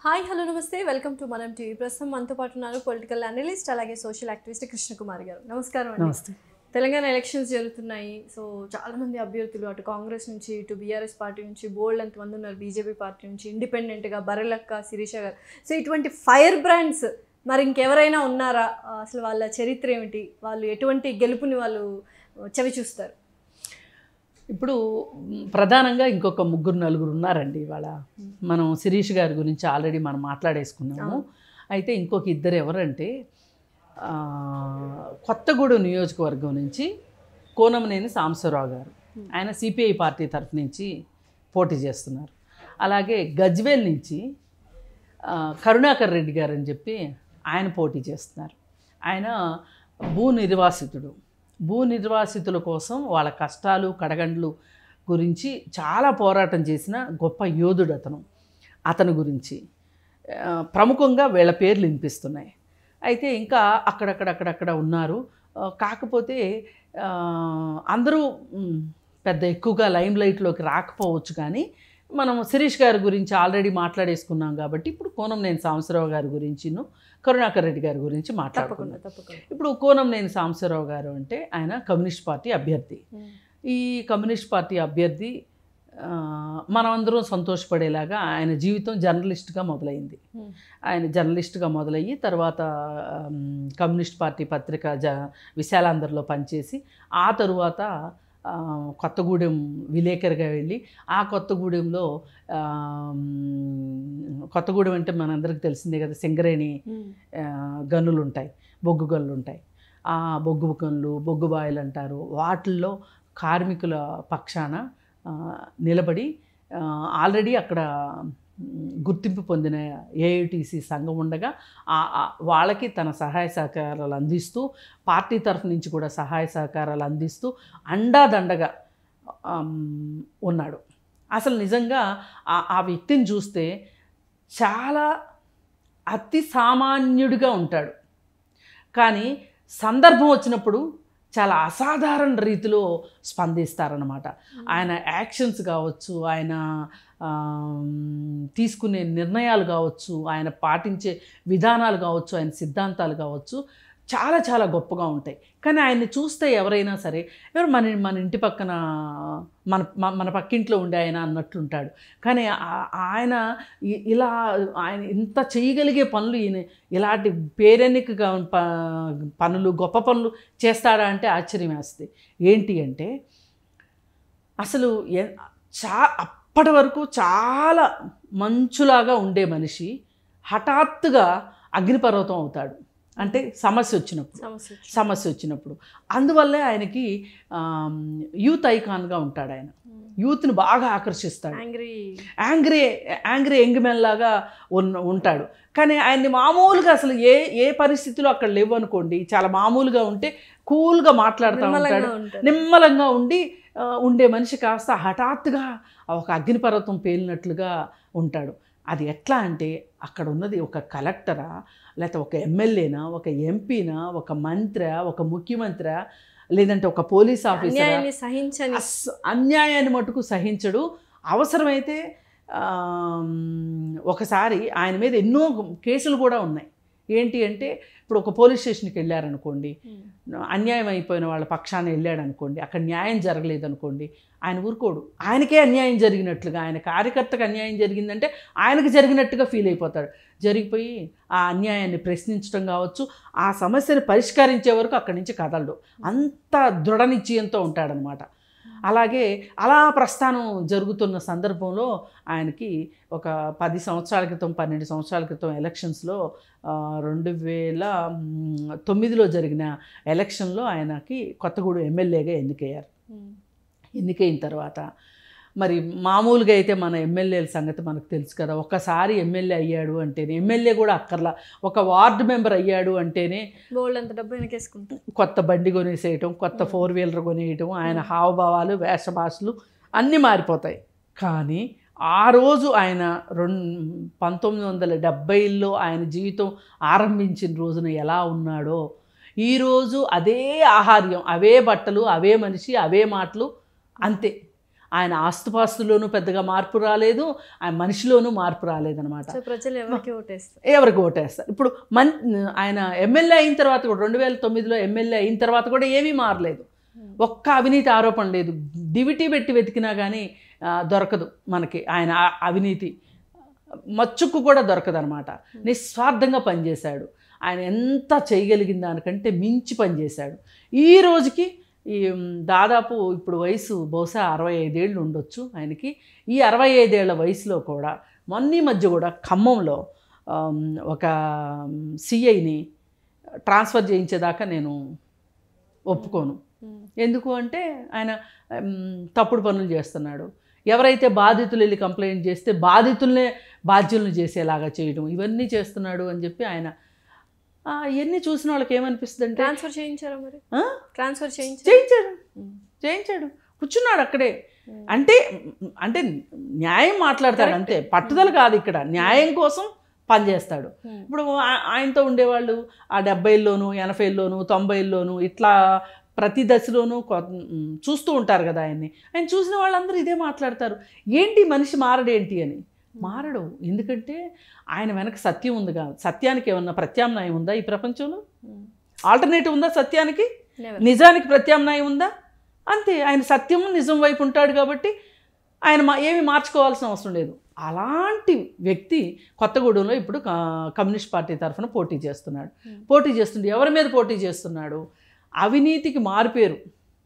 Hi hello నమస్తే welcome to Manam TV ప్రస్తుతం మనతో పాటు ఉన్నారు పొలిటికల్ అనలిస్ట్ అలాగే సోషల్ యాక్టివిస్ట్ కృష్ణకుమార్ గారు నమస్కారం అండి నమస్తే తెలంగాణ ఎలక్షన్స్ జరుగుతున్నాయి సో చాలా మంది అభ్యర్థులు అటు కాంగ్రెస్ నుంచి ఇటు బీఆర్ఎస్ పార్టీ నుంచి బోల్డ్ ఎంతమంది ఉన్నారు బీజేపీ పార్టీ నుంచి ఇండిపెండెంట్గా బర్రెలక్క శిరీష గారు సో ఇటువంటి ఫైర్ బ్రాండ్స్ మరి ఇంకెవరైనా ఉన్నారా అసలు వాళ్ళ చరిత్ర ఏమిటి వాళ్ళు ఎటువంటి గెలుపుని వాళ్ళు చవి చూస్తారు ఇప్పుడు మ్, ప్రధానంగా ఇంకొక ముగ్గురు నలుగురు ఉన్నారండి ఇవాళ మనం శిరీష్ గారి గురించి ఆల్రెడీ మనం మాట్లాడేసుకున్నాము అయితే ఇంకొక ఇద్దరు ఎవరంటే ఆ, కొత్తగూడెం నియోజకవర్గం నుంచి కోనమనేని సాంబశివరావు గారు ఆయన సిపిఐ పార్టీ తరఫు నుంచి పోటీ చేస్తున్నారు అలాగే గజ్వేల్ నుంచి ఆ, కరుణాకర్ రెడ్డి గారు అని చెప్పి ఆయన పోటీ చేస్తున్నారు ఆయన భూ నిర్వాసితుడు భూ నిర్వాసితుల కోసం వాళ్ళ కష్టాలు కడగండ్లు గురించి చాలా పోరాటం చేసిన గొప్ప యోధుడు అతను అతని గురించి ఆ, ప్రముఖంగా వీళ్ళ పేర్లు వినిపిస్తున్నాయి అయితే ఇంకా అక్కడక్కడక్కడక్కడ ఉన్నారు ఆ, కాకపోతే ఆ, అందరూ మ్, పెద్ద ఎక్కువగా లైమ్ లైట్లోకి రాకపోవచ్చు కానీ మనం శిరీష్ గారి గురించి ఆల్రెడీ మాట్లాడేసుకున్నాం కాబట్టి ఇప్పుడు కోనం నేను సాంబశివరావు గారి గురించిను కరుణాకర్ రెడ్డి గారి గురించి తప్పకుండా మాట్లాడుకున్నాం తప్పకుండా ఇప్పుడు కోనం నేను సాంబశివరావు గారు అంటే ఆయన కమ్యూనిస్ట్ పార్టీ అభ్యర్థి ఈ కమ్యూనిస్ట్ పార్టీ అభ్యర్థి ఆ, మనమందరం సంతోషపడేలాగా ఆయన జీవితం జర్నలిస్ట్గా మొదలైంది Hmm. ఆయన జర్నలిస్ట్గా మొదలయ్యి తర్వాత ఆమ్, కమ్యూనిస్ట్ పార్టీ పత్రిక జ విశాలాంధ్రలో పనిచేసి ఆ తరువాత ఆ, కొత్తగూడెం విలేకరిగా వెళ్ళి ఆ కొత్తగూడెంలో ఆమ్, కొత్తగూడెం అంటే మనందరికీ తెలిసిందే కదా సింగరేణి ఆ, గనులు ఉంటాయి బొగ్గు గనులు ఉంటాయి ఆ బొగ్గు గనులు బొగ్గు బాయిలు అంటారు వాటిల్లో కార్మికుల పక్షాన ఆ, నిలబడి ఆ, ఆల్రెడీ అక్కడ మ్, గుర్తింపు పొందిన ఏఐటీసీ సంఘం ఉండగా ఆ- ఆ వాళ్ళకి తన సహాయ సహకారాలు అందిస్తూ పార్టీ తరఫు నుంచి కూడా సహాయ సహకారాలు అందిస్తూ అండాదండగా ఆమ్, ఉన్నాడు అసలు నిజంగా ఆ- ఆ వ్యక్తిని చూస్తే చాలా అతి సామాన్యుడిగా ఉంటాడు కానీ సందర్భం వచ్చినప్పుడు చాలా అసాధారణ రీతిలో స్పందిస్తారనమాట ఆయన యాక్షన్స్ కావచ్చు ఆయన ఆమ్, తీసుకునే నిర్ణయాలు కావచ్చు ఆయన పాటించే విధానాలు కావచ్చు ఆయన సిద్ధాంతాలు కావచ్చు చాలా చాలా గొప్పగా ఉంటాయి కానీ ఆయన్ని చూస్తే ఎవరైనా సరే ఎవరు మన మన ఇంటి పక్కన మన మ- మన పక్కింట్లో ఉండే ఆయన అన్నట్లుంటాడు కానీ ఆ- ఆయన ఇ- ఇలా ఆయన ఇంత చేయగలిగే పనులు ఈయన ఇలాంటి పేరెన్నిక ప పనులు గొప్ప పనులు చేస్తాడా అంటే ఆశ్చర్యం వేస్తుంది ఏంటి అంటే అసలు ఎ- చా అప్పటి వరకు చాలా మంచులాగా ఉండే మనిషి హఠాత్తుగా అగ్నిపర్వతం అవుతాడు అంటే సమస్య వచ్చినప్పుడు సమస్య వచ్చింది. సమస్య వచ్చినప్పుడు అందువల్లే ఆయనకి ఆమ్, యూత్ ఐకాన్గా ఉంటాడు ఆయన యూత్ని బాగా ఆకర్షిస్తాడు యాంగ్రీ యాంగ్రీ యాంగ్రీ యంగ్మెన్ లాగా ఉన్న ఉంటాడు కానీ ఆయన్ని మామూలుగా అసలు ఏ ఏ పరిస్థితిలో అక్కడ లేవు అనుకోండి చాలా మామూలుగా ఉంటే కూల్గా మాట్లాడుతూ ఉంటాడు నిర్మలంగా ఉంటారు. నిమ్మలంగా ఉండి ఆ, ఉండే మనిషి కాస్త హఠాత్తుగా ఒక అగ్నిపర్వతం పేలినట్లుగా ఉంటాడు అది ఎట్లా అంటే అక్కడ ఉన్నది ఒక కలెక్టరా లేకపోతే ఒక ఎమ్మెల్యేనా ఒక ఎంపీనా ఒక మంత్రి ఒక ముఖ్యమంత్రి లేదంటే ఒక పోలీస్ ఆఫీసరా అన్యాయాన్ని సహించని అస్- అన్యాయాన్ని మటుకు సహించడు అవసరమైతే ఆమ్, ఒకసారి ఆయన మీద ఎన్నో కేసులు కూడా ఉన్నాయి ఏంటి అంటే ఇప్పుడు ఒక పోలీస్ స్టేషన్కి వెళ్ళారనుకోండి అన్యాయం అయిపోయిన వాళ్ళ పక్షాన వెళ్ళాడు అనుకోండి అక్కడ న్యాయం జరగలేదు అనుకోండి ఆయన ఊరుకోడు ఆయనకే అన్యాయం జరిగినట్లుగా ఆయన కార్యకర్తకు అన్యాయం జరిగిందంటే ఆయనకు జరిగినట్టుగా ఫీల్ అయిపోతాడు జరిగిపోయి ఆ అన్యాయాన్ని ప్రశ్నించడం కావచ్చు ఆ సమస్యను పరిష్కరించే వరకు అక్కడి నుంచి కదలడు అంత దృఢ నిశ్చయంతో ఉంటాడనమాట అలాగే అలా ప్రస్థానం జరుగుతున్న సందర్భంలో ఆయనకి ఒక పది సంవత్సరాల క్రితం పన్నెండు సంవత్సరాల క్రితం ఎలక్షన్స్లో ఆ, రెండు వేల మ్, తొమ్మిదిలో జరిగిన ఎలక్షన్లో ఆయనకి కొత్తగూడెం ఎమ్మెల్యేగా ఎన్నికయ్యారు ఎన్నికైన తర్వాత మరి మామూలుగా అయితే మన ఎమ్మెల్యేల సంగతి మనకు తెలుసు కదా ఒక్కసారి ఎమ్మెల్యే అయ్యాడు అంటేనే ఎమ్మెల్యే కూడా అక్కర్లా ఒక వార్డు మెంబర్ అయ్యాడు అంటేనే బోల్డ్ అంత డబ్బు వెనకేసుకుంటారు కొత్త బండి కొనేసేయటం కొత్త ఫోర్ వీలర్ కొనేయటం ఆయన హావభావాలు వేషభాషలు అన్నీ మారిపోతాయి కానీ ఆ రోజు ఆయన రెండు పంతొమ్మిది వందల డెబ్భైలో ఆయన జీవితం ఆరంభించిన రోజున ఎలా ఉన్నాడో ఈరోజు అదే ఆహార్యం అవే బట్టలు అవే మనిషి అవే మాటలు అంతే ఆయన ఆస్తుపాస్తుల్లోనూ పెద్దగా మార్పు రాలేదు ఆయన మనిషిలోనూ మార్పు రాలేదనమాట సో ప్రజలు ఎవరికి ఓటేస్తారు ఎవరికి ఓటేస్తారు ఇప్పుడు మన్ ఆయన ఎమ్మెల్యే అయిన తర్వాత కూడా రెండు వేల తొమ్మిదిలో ఎమ్మెల్యే అయిన తర్వాత కూడా ఏమీ మారలేదు ఒక్క అవినీతి ఆరోపణ లేదు డివిటీ పెట్టి వెతికినా కానీ ఆ, దొరకదు మనకి ఆయన ఆ- అవినీతి మచ్చుకు కూడా దొరకదు అనమాట నిస్వార్థంగా పనిచేశాడు ఆయన ఎంత చేయగలిగిన దానికంటే మించి పనిచేశాడు ఈ రోజుకి ఈ మ్, దాదాపు ఇప్పుడు వయసు బహుశా అరవై ఐదేళ్ళు ఉండొచ్చు ఆయనకి ఈ అరవై ఐదేళ్ల వయసులో కూడా మొన్నీ మధ్య కూడా ఖమ్మంలో ఆమ్, ఒక సిఐని ట్రాన్స్ఫర్ చేయించేదాకా నేను ఒప్పుకోను ఎందుకు అంటే ఆయన మ్, తప్పుడు పనులు చేస్తున్నాడు ఎవరైతే బాధితులు వెళ్ళి కంప్లైంట్ చేస్తే బాధితులనే బాధ్యులను చేసేలాగా చేయడం ఇవన్నీ చేస్తున్నాడు అని చెప్పి ఆయన ఆ, ఇవన్నీ చూసిన వాళ్ళకి ఏమనిపిస్తుంది అంటే ట్రాన్స్ఫర్ చేయించారా మరి ట్రాన్స్ఫర్ చేయించారు చేయించాడు చేయించాడు కూర్చున్నాడు అక్కడే అంటే అంటే న్యాయం మాట్లాడతాడు అంతే పట్టుదల కాదు ఇక్కడ న్యాయం కోసం పనిచేస్తాడు ఇప్పుడు ఆ- ఆయనతో ఉండేవాళ్ళు ఆ డెబ్బైల్లోను ఎనభైల్లోను తొంభైల్లోను ఇట్లా ప్రతి దశలోనూ కొ- ఉమ్, చూస్తూ ఉంటారు కదా ఆయన్ని ఆయన చూసిన వాళ్ళందరూ ఇదే మాట్లాడతారు ఏంటి మనిషి మారడేంటి అని మారడు ఎందుకంటే ఆయన వెనక సత్యం ఉంది కాదు సత్యానికి ఏమన్నా ప్రత్యామ్నాయం ఉందా ఈ ప్రపంచంలో ఆల్టర్నేటివ్ ఉందా సత్యానికి నిజానికి ప్రత్యామ్నాయం ఉందా అంతే ఆయన సత్యము నిజం వైపు ఉంటాడు కాబట్టి ఆయన మా ఏమి మార్చుకోవాల్సిన అవసరం లేదు అలాంటి వ్యక్తి కొత్తగూడెంలో ఇప్పుడు క- కమ్యూనిస్ట్ పార్టీ తరఫున పోటీ చేస్తున్నాడు Hmm. పోటీ చేస్తుండే ఎవరి మీద పోటీ చేస్తున్నాడు అవినీతికి మారిపేరు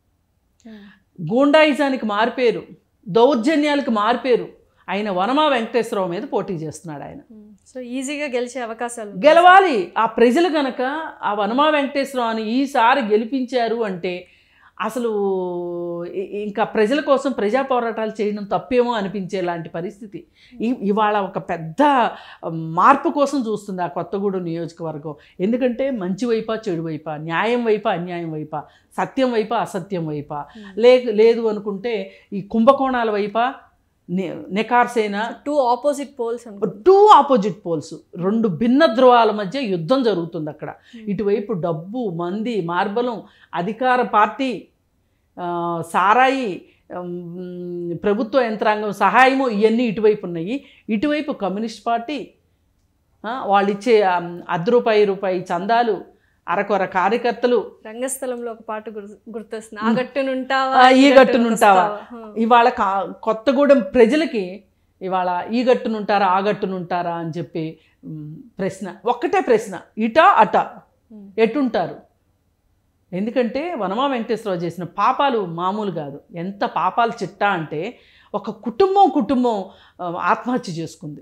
గూండాయిజానికి మారిపేరు దౌర్జన్యాలకు మారిపేరు ఆయన వనమా వెంకటేశ్వరరావు మీద పోటీ చేస్తున్నాడు ఆయన సో ఈజీగా గెలిచే అవకాశాలు ఉన్నాయి. గెలవాలి ఆ ప్రజలు గనక ఆ వనమా వెంకటేశ్వరరావుని ఈసారి గెలిపించారు అంటే అసలు ఇ- ఇంకా ప్రజల కోసం ప్రజా పోరాటాలు చేయడం తప్పేమో అనిపించేలాంటి పరిస్థితి ఈ- ఇవాళ ఒక పెద్ద మార్పు కోసం చూస్తుంది ఆ కొత్తగూడెం నియోజకవర్గం ఎందుకంటే మంచి వైపా చెడు వైపా న్యాయం వైపా అన్యాయం వైపా సత్యం వైపా అసత్యం వైపా లే లేదు అనుకుంటే ఈ కుంభకోణాల వైపా ని- నికార్సైన టూ ఆపోజిట్ పోల్స్ అనుకో టూ ఆపోజిట్ పోల్స్ రెండు భిన్న ధ్రువాల మధ్య యుద్ధం జరుగుతుంది అక్కడ ఇటువైపు డబ్బు మంది మార్బలం అధికార పార్టీ ఆ, సారాయి ఉమ్, ప్రభుత్వ యంత్రాంగం సహాయము ఇవన్నీ ఇటువైపు ఉన్నాయి ఇటువైపు కమ్యూనిస్ట్ పార్టీ ఆ, వాళ్ళు ఇచ్చే ఆమ్, అర్ధ రూపాయి రూపాయి చందాలు అరకొర కార్యకర్తలు రంగస్థలంలో ఒక పాట గుర్- గుర్తొస్తుంది ఆ గట్టునుంటావా ఆ, ఈ ఈ గట్టునుంటావా? వస్తావా? ఇవాళ కా కొత్తగూడెం ప్రజలకి ఇవాళ ఈ గట్టునుంటారా ఆ గట్టునుంటారా అని చెప్పి ఉమ్, ప్రశ్న ఒక్కటే ప్రశ్న ఇటా అట Hmm. ఎటుంటారు ఎందుకంటే వనమా వెంకటేశ్వరరావు చేసిన పాపాలు మామూలు కాదు ఎంత పాపాలు చిట్టా అంటే ఒక కుటుంబం కుటుంబం ఆ, ఆత్మహత్య చేసుకుంది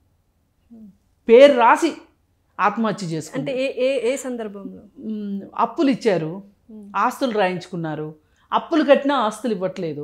పేరు రాసి ఆత్మహత్య అంటే చేసుకుంది ఏ ఏ ఏ సందర్భంలో ఉమ్, అప్పులు ఇచ్చారు ఆస్తులు రాయించుకున్నారు అప్పులు కట్టినా ఆస్తులు ఇవ్వట్లేదు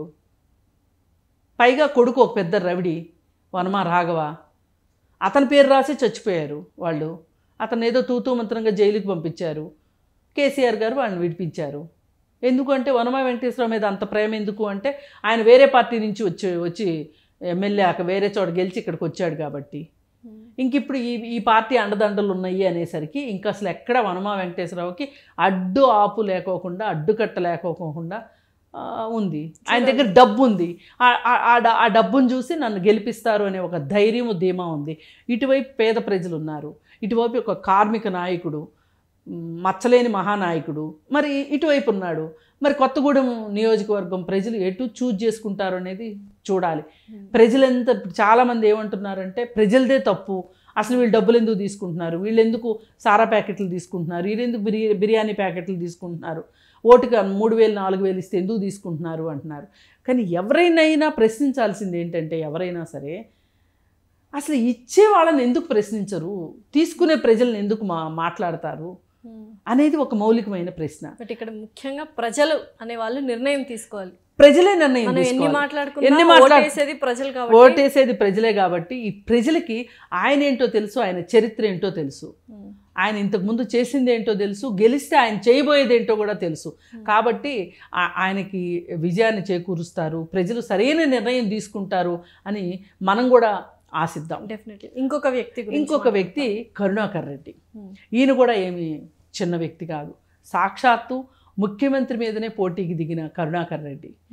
పైగా కొడుకు ఒక పెద్ద రవిడి వనమా రాఘవ అతని పేరు రాసి చచ్చిపోయారు వాళ్ళు అతను ఏదో తూతూ మంత్రంగా జైలుకి పంపించారు కేసీఆర్ గారు వాళ్ళని విడిపించారు ఎందుకంటే వనమా వెంకటేశ్వర మీద అంత ప్రేమ ఎందుకు అంటే ఆయన వేరే పార్టీ నుంచి వచ్చి వచ్చి ఎమ్మెల్యే అక్కడ వేరే చోట గెలిచి ఇక్కడికి వచ్చాడు కాబట్టి ఇంక ఇప్పుడు ఈ ఈ పార్టీ అండదండలు ఉన్నాయి అనేసరికి ఇంకా అసలు ఎక్కడ వనమా వెంకటేశ్వరరావుకి అడ్డు ఆపు లేకోకుండా అడ్డుకట్ట లేకోకుండా ఆ, ఉంది ఆయన దగ్గర డబ్బు ఉంది ఆ- ఆ- ఆ డ- ఆ డబ్బును చూసి నన్ను గెలిపిస్తారు అనే ఒక ధైర్యము ధీమా ఉంది ఇటువైపు పేద ప్రజలు ఉన్నారు ఇటువైపు ఒక కార్మిక నాయకుడు మ్, మచ్చలేని మహానాయకుడు మరి ఇటువైపు ఉన్నాడు మరి కొత్తగూడెం నియోజకవర్గం ప్రజలు ఎటు చూజ్ చేసుకుంటారు అనేది చూడాలి ప్రజలంతా చాలామంది ఏమంటున్నారంటే ప్రజలదే తప్పు అసలు వీళ్ళు డబ్బులు ఎందుకు తీసుకుంటున్నారు వీళ్ళు ఎందుకు సారా ప్యాకెట్లు తీసుకుంటున్నారు వీళ్ళు ఎందుకు బిర్యా బిర్యానీ ప్యాకెట్లు తీసుకుంటున్నారు ఓటుగా మూడు వేలు నాలుగు వేలు ఇస్తే ఎందుకు తీసుకుంటున్నారు అంటున్నారు కానీ ఎవరైనా ప్రశ్నించాల్సింది ఏంటంటే ఎవరైనా సరే అసలు ఇచ్చే వాళ్ళని ఎందుకు ప్రశ్నించరు తీసుకునే ప్రజలను ఎందుకు మా మాట్లాడతారు అనేది ఒక మౌలికమైన ప్రశ్న బట్ ఇక్కడ ముఖ్యంగా ప్రజలు అనే వాళ్ళు నిర్ణయం తీసుకోవాలి ప్రజలే నిర్ణయం మనం ఎన్ని తీసుకోవాలి. మాట్లాడుకున్నా ఎన్ని మాట్లా- ఓటేసేది ప్రజలు కాబట్టి ఓటేసేది ప్రజలే కాబట్టి ఈ ప్రజలకి ఆయన ఏంటో తెలుసు ఆయన చరిత్ర ఏంటో తెలుసు ఉమ్. ఆయన ఇంతకుముందు చేసింది ఏంటో తెలుసు గెలిస్తే ఆయన చేయబోయేది ఏంటో కూడా తెలుసు కాబట్టి ఆ- ఆయనకి విజయాన్ని చేకూరుస్తారు ప్రజలు సరైన నిర్ణయం తీసుకుంటారు అని మనం కూడా ఆశిద్దాం డెఫినెట్లీ ఇంకొక వ్యక్తి గురించి ఇంకొక వ్యక్తి కరుణాకర్ రెడ్డి ఉమ్. ఈయన కూడా ఏమి చిన్న వ్యక్తి కాదు సాక్షాత్తు ముఖ్యమంత్రి మీదనే పోటీకి దిగిన కరుణాకర్ రెడ్డి ఉమ్.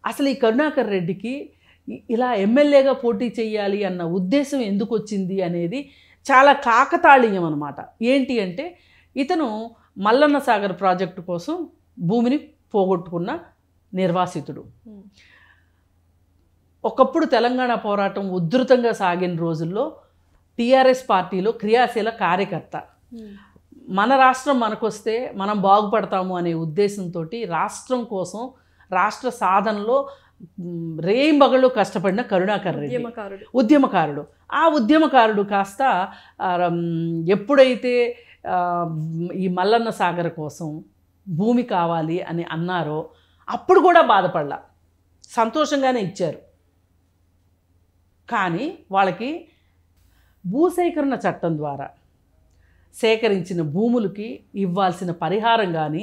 అసలు ఈ కరుణాకర్ రెడ్డికి ఇ- ఇలా ఎమ్మెల్యేగా పోటీ చేయాలి అన్న ఉద్దేశం ఎందుకు వచ్చింది అనేది చాలా కాకతాళీయం అనమాట ఏంటి అంటే ఇతను మల్లన్న సాగర్ ప్రాజెక్టు కోసం భూమిని పోగొట్టుకున్న నిర్వాసితుడు ఉమ్. ఒకప్పుడు తెలంగాణ పోరాటం ఉధృతంగా సాగిన రోజుల్లో టీఆర్ఎస్ పార్టీలో క్రియాశీల కార్యకర్త ఉమ్. మన రాష్ట్రం మనకొస్తే మనం బాగుపడతాము అనే ఉద్దేశంతో రాష్ట్రం కోసం రాష్ట్ర సాధనలో మ్, రేయింబగళ్ళు కష్టపడిన కరుణాకర్ రెడ్డి ఉద్యమకారుడు ఉద్యమకారుడు ఆ ఉద్యమకారుడు కాస్త ఆ, మ్, ఎప్పుడైతే ఆ, ఈ మల్లన్న సాగర్ కోసం భూమి కావాలి అని అన్నారో అప్పుడు కూడా బాధపడలా సంతోషంగానే ఇచ్చారు కానీ వాళ్ళకి భూసేకరణ చట్టం ద్వారా సేకరించిన భూములకి ఇవ్వాల్సిన పరిహారం కానీ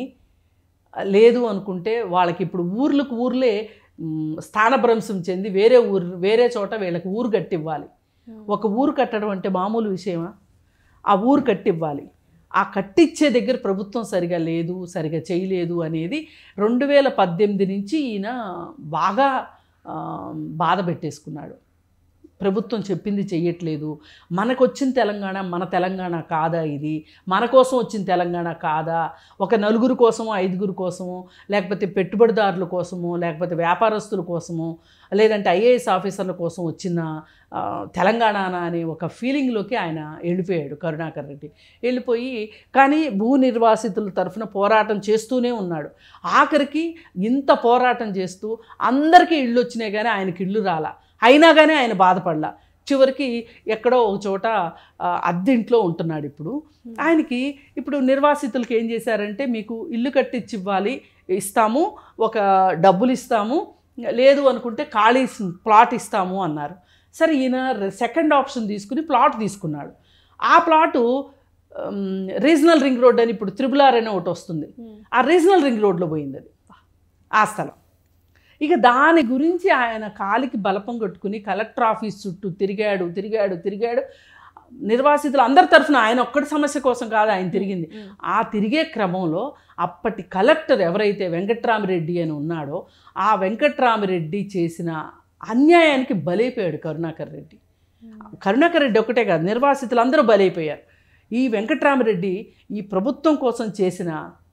లేదు అనుకుంటే వాళ్ళకి ఇప్పుడు ఊర్లకు ఊర్లే మ్, స్థానభ్రంశం చెంది వేరే ఊరు వేరే చోట వీళ్ళకి ఊరు కట్టివ్వాలి ఒక ఊరు కట్టడం అంటే మామూలు విషయమా ఆ ఊరు కట్టివ్వాలి ఆ కట్టించే దగ్గర ప్రభుత్వం సరిగా లేదు సరిగా చేయలేదు అనేది రెండు వేల పద్దెనిమిది నుంచి ఈయన బాగా ఆ, బాధ పెట్టేసుకున్నాడు ప్రభుత్వం చెప్పింది చెయ్యట్లేదు మనకు వచ్చిన తెలంగాణ మన తెలంగాణ కాదా ఇది మన కోసం వచ్చిన తెలంగాణ కాదా ఒక నలుగురు కోసమో ఐదుగురు కోసమో లేకపోతే పెట్టుబడిదారుల కోసమో లేకపోతే వ్యాపారస్తుల కోసమో లేదంటే ఐఏఎస్ ఆఫీసర్ల కోసం వచ్చిన ఆ, తెలంగాణ అనే ఒక ఫీలింగ్లోకి ఆయన వెళ్ళిపోయాడు కరుణాకర్ రెడ్డి వెళ్ళిపోయి కానీ భూ నిర్వాసితుల తరఫున పోరాటం చేస్తూనే ఉన్నాడు ఆఖరికి ఇంత పోరాటం చేస్తూ అందరికీ ఇళ్ళు వచ్చినాయి కానీ ఆయనకి ఇళ్ళు రాలా అయినా కానీ ఆయన బాధపడలా చివరికి ఎక్కడో ఒక చోట ఆ, అద్దెంట్లో ఉంటున్నాడు ఇప్పుడు ఆయనకి ఇప్పుడు నిర్వాసితులకి ఏం చేశారంటే మీకు ఇల్లు కట్టించి ఇవ్వాలి ఇస్తాము ఒక డబ్బులు ఇస్తాము లేదు అనుకుంటే ఖాళీ స్- ప్లాట్ ఇస్తాము అన్నారు సరే ఈయన సెకండ్ ఆప్షన్ తీసుకుని ప్లాట్ తీసుకున్నాడు ఆ plot um, regional ring road అని ఇప్పుడు త్రిబుల్ ఆర్ అనే ఒకటి వస్తుంది ఉమ్. ఆ రీజనల్ రింగ్ రోడ్లో పోయింది అది ఆ స్థలం ఇక దాని గురించి ఆయన కాలికి బలపం కొట్టుకుని కలెక్టర్ ఆఫీస్ చుట్టూ తిరిగాడు తిరిగాడు తిరిగాడు నిర్వాసితులు అందరి తరఫున ఆయన ఒక్కటి సమస్య కోసం కాదు ఆయన తిరిగింది ఉమ్. ఆ తిరిగే క్రమంలో అప్పటి కలెక్టర్ ఎవరైతే వెంకట్రామిరెడ్డి అని ఉన్నాడో ఆ వెంకట్రామిరెడ్డి చేసిన అన్యాయానికి బలైపోయాడు కరుణాకర్ రెడ్డి కరుణాకర్ రెడ్డి ఒకటే కాదు నిర్వాసితులు అందరూ బలైపోయారు ఈ వెంకట్రామిరెడ్డి ఈ ప్రభుత్వం కోసం చేసిన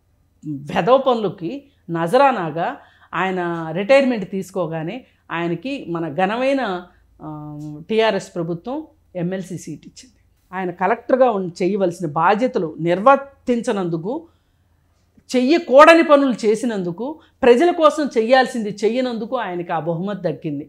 వెధవ పనులకి నజరానాగా ఆయన రిటైర్మెంట్ తీసుకోగానే ఆయనకి మన ఘనమైన టీఆర్ఎస్ ప్రభుత్వం ఎమ్మెల్సీ సీట్ ఇచ్చింది ఆయన కలెక్టర్గా ఉండి చేయవలసిన బాధ్యతలు నిర్వర్తించనందుకు చెయ్యకూడని పనులు చేసినందుకు ప్రజల కోసం చెయ్యాల్సింది చెయ్యనందుకు ఆయనకి ఆ బహుమతి దక్కింది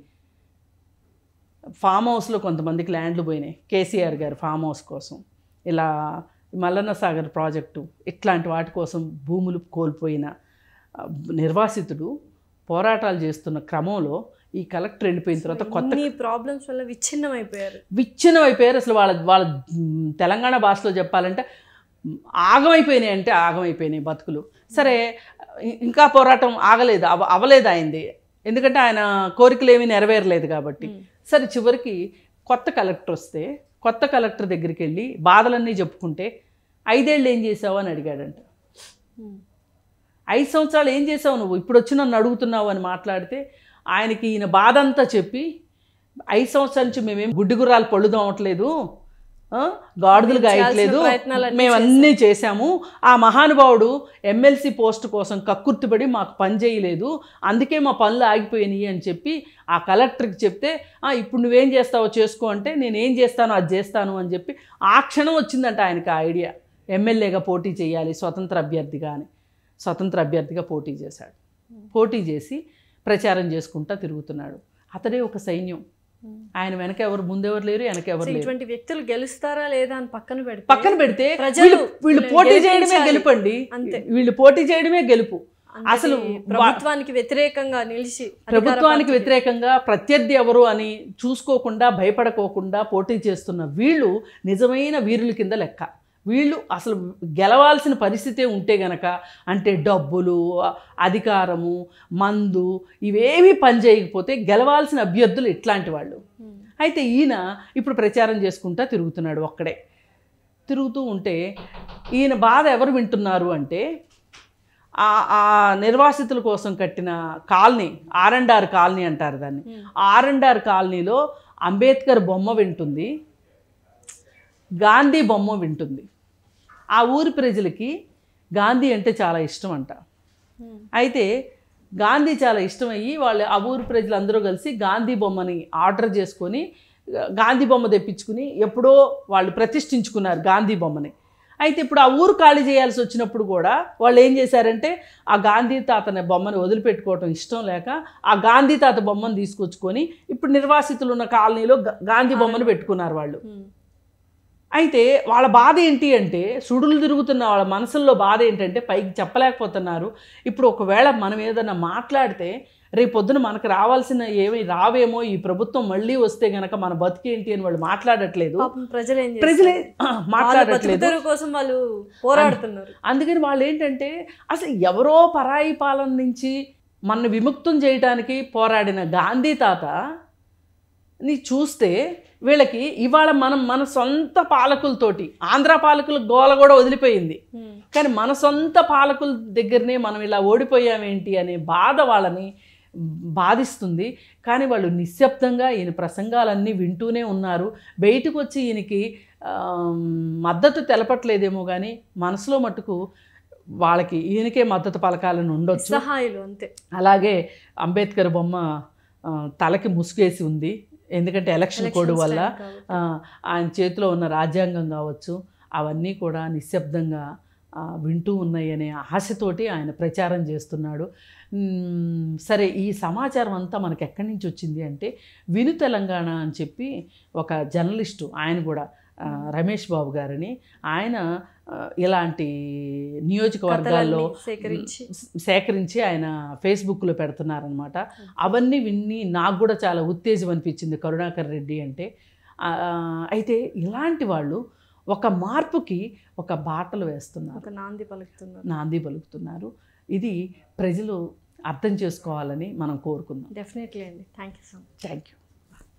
ఫామ్ హౌస్లో కొంతమందికి ల్యాండ్లు పోయినాయి కేసీఆర్ గారి ఫామ్ హౌస్ కోసం ఇలా మల్లన్న సాగర్ ప్రాజెక్టు ఇట్లాంటి వాటి కోసం భూములు కోల్పోయిన ఆ, నిర్వాసితుడు పోరాటాలు చేస్తున్న క్రమంలో ఈ కలెక్టర్ వెళ్ళిపోయిన తర్వాత కొత్త ఇన్ని ప్రాబ్లమ్స్ వల్ల విచ్ఛిన్నం అయిపోయారు విచ్ఛిన్నం అయిపోయారు అసలు వాళ్ళ వాళ్ళ మ్, తెలంగాణ భాషలో చెప్పాలంటే మ్, ఆగమైపోయినాయి అంటే ఆగమైపోయినాయి బతుకులు సరే ఇ- ఇంకా పోరాటం ఆగలేదు అవ అవలేదు అయింది ఎందుకంటే ఆయన కోరికలు ఏమీ నెరవేరలేదు కాబట్టి ఉమ్. సరే చివరికి కొత్త కలెక్టర్ వస్తే కొత్త కలెక్టర్ దగ్గరికి వెళ్ళి బాధలన్నీ చెప్పుకుంటే ఐదేళ్ళు ఏం చేసావు అని అడిగాడంట ఉమ్. ఐదు సంవత్సరాలు ఏం చేసావు నువ్వు ఇప్పుడు వచ్చి నన్ను అడుగుతున్నావు అని మాట్లాడితే ఆయనకి ఈయన బాధ అంతా చెప్పి ఐదు సంవత్సరాల నుంచి మేమేం గుడ్డి గుర్రాలు పళ్ళు తోమట్లేదు ఆ, గాడిదలు మేము చేయాల్సిన గాయట్లేదు ప్రయత్నాలన్నీ మేము అన్నీ చేశాము ఆ మహానుభావుడు ఎమ్మెల్సీ పోస్ట్ కోసం కక్కుర్తిపడి మాకు పని చేయలేదు అందుకే మా పనులు ఆగిపోయినాయి అని చెప్పి ఆ కలెక్టర్కి చెప్తే "ఆ, ఇప్పుడు నువ్వేం చేస్తావో చేసుకో అంటే నేను ఏం చేస్తానో అది చేస్తాను అని చెప్పి ఆ క్షణం వచ్చిందంట ఆయనకి ఆ ఐడియా ఎమ్మెల్యేగా పోటీ చేయాలి స్వతంత్ర అభ్యర్థిగా అని స్వతంత్ర అభ్యర్థిగా పోటీ చేశాడు పోటీ చేసి ప్రచారం చేసుకుంటా తిరుగుతున్నాడు అతడే ఒక సైన్యం ఉమ్. ఆయన వెనక ఎవరు ముందెవరు లేరు వెనక సో ఎవరు లేరు ఇటువంటి వ్యక్తులు గెలుస్తారా లేదా అని పక్కన పెడితే పక్కన పెడితే ప్రజలు వీళ్ళు వీళ్ళు వీళ్ళని పోటీ చేయడమే గెలిపించాలి. గెలుపండి అంతే. వీళ్ళు పోటీ చేయడమే గెలుపు అందరి అసలు ప్రభుత్వానికి వ్యతిరేకంగా నిలిచి అధికార ప్రభుత్వానికి పార్టీకి- వ్యతిరేకంగా ప్రత్యర్థి ఎవరు అని చూసుకోకుండా భయపడకోకుండా పోటీ చేస్తున్న వీళ్ళు నిజమైన వీరుల కింద లెక్క వీళ్ళు అసలు గెలవాల్సిన పరిస్థితే ఉంటే గనక అంటే డబ్బులు అధికారము మందు ఇవేమీ పనిచేయకపోతే గెలవాల్సిన అభ్యర్థులు ఇట్లాంటి వాళ్ళు ఉమ్. అయితే ఈయన ఇప్పుడు ప్రచారం చేసుకుంటా తిరుగుతున్నాడు ఒక్కడే తిరుగుతూ ఉంటే ఈయన బాధ ఎవరు వింటున్నారు అంటే ఆ ఆ నిర్వాసితుల కోసం కట్టిన colony R and R colony అంటారు దాన్ని Hmm. ఆర్ అండ్ ఆర్ కాలనీలో అంబేద్కర్ బొమ్మ వింటుంది గాంధీ బొమ్మ వింటుంది ఆ ఊరి ప్రజలకి గాంధీ అంటే చాలా ఇష్టం అంట Hmm. అయితే గాంధీ చాలా ఇష్టమయ్యి వాళ్ళు ఆ ఊరి ప్రజలందరూ కలిసి గాంధీ బొమ్మని ఆర్డర్ చేసుకొని గాంధీ బొమ్మ తెప్పించుకుని ఎప్పుడో వాళ్ళు ప్రతిష్ఠించుకున్నారు గాంధీ బొమ్మని అయితే ఇప్పుడు ఆ ఊరు ఖాళీ చేయాల్సి వచ్చినప్పుడు కూడా వాళ్ళు ఏం చేశారంటే ఆ గాంధీ తాతని బొమ్మని వదిలిపెట్టుకోవటం ఇష్టం లేక ఆ గాంధీ తాత బొమ్మను తీసుకొచ్చుకొని ఇప్పుడు నిర్వాసితులు ఉన్న కాలనీలో గా- గాంధీ బొమ్మను పెట్టుకున్నారు వాళ్ళు Hmm. అయితే వాళ్ళ బాధ ఏంటి అంటే సుడులు తిరుగుతున్న వాళ్ళ మనసుల్లో బాధ ఏంటంటే పైకి చెప్పలేకపోతున్నారు ఇప్పుడు ఒకవేళ మనం ఏదైనా మాట్లాడితే రేపు పొద్దున మనకు రావాల్సిన ఏమి రావేమో ఈ ప్రభుత్వం మళ్ళీ వస్తే గనక మన బతికేంటి అని వాళ్ళు మాట్లాడట్లేదు పాపం ప్రజలు ఏం ప్రజలే చేస్తారు? వాళ్ళ మాట్లాడట్లేదు బతుకుతెరువు కోసం వాళ్ళు పోరాడుతున్నారు అందుకని వాళ్ళు ఏంటంటే అసలు ఎవరో పరాయి పాలన నుంచి మన విముక్తం చేయడానికి పోరాడిన గాంధీ తాత ని చూస్తే వీళ్ళకి ఇవాళ మనం మన సొంత పాలకులతోటి ఆంధ్ర పాలకుల గోల కూడా వదిలిపోయింది Hmm. కానీ మన సొంత పాలకుల దగ్గరనే మనం ఇలా ఓడిపోయామేంటి అనే బాధ వాళ్ళని బాధిస్తుంది కానీ వాళ్ళు నిశ్శబ్దంగా ఈయన ప్రసంగాలన్నీ వింటూనే ఉన్నారు బయటకు వచ్చి ఈయనకి ఆ, మద్దతు తెలపట్లేదేమో కానీ మనసులో మటుకు వాళ్ళకి ఈయనకే మద్దతు పలకాలని ఉండొచ్చు సహాయులు అంతే అలాగే అంబేద్కర్ బొమ్మ ఆ, తలకి ముసుగేసి ఉంది ఎందుకంటే ఎలక్షన్ కోడ్ Elections వల్ల time కాబట్టి. ఆ, ఆయన చేతిలో ఉన్న రాజ్యాంగం కావచ్చు అవన్నీ కూడా నిశ్శబ్దంగా ఆ, వింటూ ఉన్నాయి అనే ఆశతోటి ఆయన ప్రచారం చేస్తున్నాడు మ్మ్, సరే ఈ సమాచారం అంతా మనకి ఎక్కడి నుంచి వచ్చింది అంటే విను తెలంగాణ అని చెప్పి ఒక జర్నలిస్టు ఆయన కూడా ఆ, రమేష్ బాబు గారని ఆయన ఆ, ఇలాంటి నియోజకవర్గాల్లో కథలన్నీ సేకరించి సేకరించి ఆయన ఫేస్బుక్లో పెడుతున్నారనమాట అవన్నీ విన్ని నాకు కూడా చాలా ఉత్తేజం అనిపించింది కరుణాకర్ రెడ్డి అంటే ఆ, అయితే ఇలాంటి వాళ్ళు ఒక మార్పుకి ఒక బాటలు వేస్తున్నారు ఒక నాంది పలుకుతున్నారు నాంది పలుకుతున్నారు ఇది ప్రజలు అర్థం చేసుకోవాలని మనం కోరుకుందాం డెఫినెట్లీ అండి thank you so much thank you